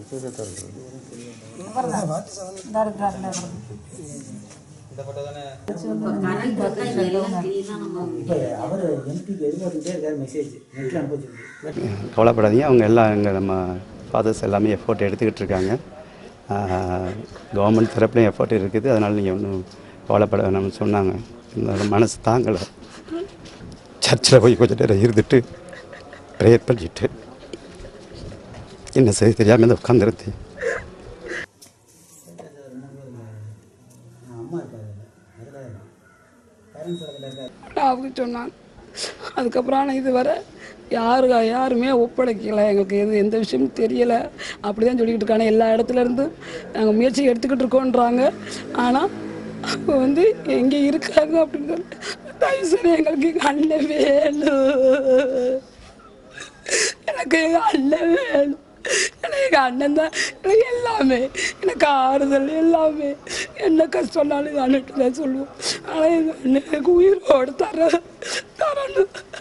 இப்போ அவர் எம்பிக்கு எதிர்பார்த்துக்கிட்டே இருக்காரு மெசேஜ் நெட்டில் அனுப்பிச்சிருக்கு கவலைப்படாதீங்க அவங்க எல்லாம் இங்கே நம்ம ஃபாதர்ஸ் எல்லாமே எஃபோர்ட் எடுத்துக்கிட்டு இருக்காங்க கவர்மெண்ட் தரப்புலையும் எஃபோர்ட் இருக்குது அதனால் நீங்கள் ஒன்றும் கவலைப்பட வேணாம்னு சொன்னாங்க என்னோட மனசு தாங்கலை சர்ச்சில் போய் கொஞ்சம் நேரம் இருந்துட்டு ப்ரேயர் பண்ணிட்டு என்ன செய்ய தெரியாமல் இந்த உட்காந்துருந்தேன் அம்மா இருக்காரு அதில் பேரண்ட்ஸ் அதில் இருக்காரு அவங்க சொன்னாங்க அதுக்கப்புறம் ஆனால் இதுவரை யாரு யாருமே ஒப்படைக்கலை எங்களுக்கு எது எந்த விஷயமும் தெரியலை அப்படி தான் சொல்லிக்கிட்டு இருக்காங்க எல்லா இடத்துல இருந்து நாங்கள் முயற்சி எடுத்துக்கிட்டு இருக்கோன்றாங்க ஆனால் அவங்க வந்து எங்கே இருக்காங்க அப்படின்னு சொல்லி தயவு செய்து எங்களுக்கு எங்கள் அண்ணன் வேணும் எனக்கு எங்கள் அண்ணன் வேணும் எனக்கு எங்கள் அண்ணன் தான் எனக்கு எல்லாமே எனக்கு ஆறுதல் எல்லாமே என்ன கஷ்டம்னாலும் எங்கள் அண்ணன் தான் சொல்லுவோம் ஆனால் எங்கள் அண்ணன் எனக்கு உயிரோடு தர தரணும்